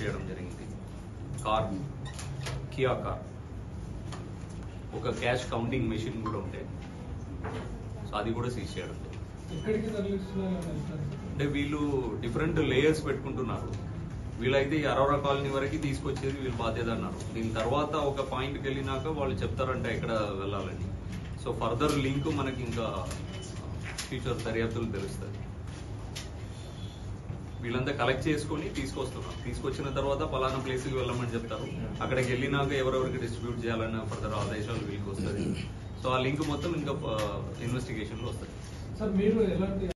చేయడం జరిగింది car Kia car ఒక క్యాష్ కౌంటింగ్ మెషిన్ కూడా ఉంటే సో అది కూడా సీజ్ చేయడం జరిగింది ఎక్కడికి తరలిస్తున్నారు అని అంటారు అంటే వీళ్ళు డిఫరెంట్ లేయర్స్ పెట్టుకుంటున్నారు వీళ్ళైతే ఈ అరోరా కాలనీ వరకు తీసుకొచ్చేది వీళ్ళు బాధ్యత అన్నారు దీని తర్వాత ఒక పాయింట్కి వెళ్ళినాక వాళ్ళు చెప్తారంట ఎక్కడ వెళ్ళాలని సో ఫర్దర్ లింక్ మనకి ఇంకా ఫ్యూచర్ దర్యాప్తులు తెలుస్తుంది వీళ్ళంతా కలెక్ట్ చేసుకొని తీసుకొస్తున్నారు తీసుకొచ్చిన తర్వాత పలానా ప్లేస్కి వెళ్ళమని చెప్తారు అక్కడికి వెళ్ళినాక ఎవరెవరికి డిస్ట్రిబ్యూట్ చేయాలన్న ఫర్దర్ ఆదేశాలు వీళ్ళకి వస్తుంది సో ఆ లింక్ మొత్తం ఇంకా ఇన్వెస్టిగేషన్లో వస్తుంది సార్ మీరు ఎలాంటి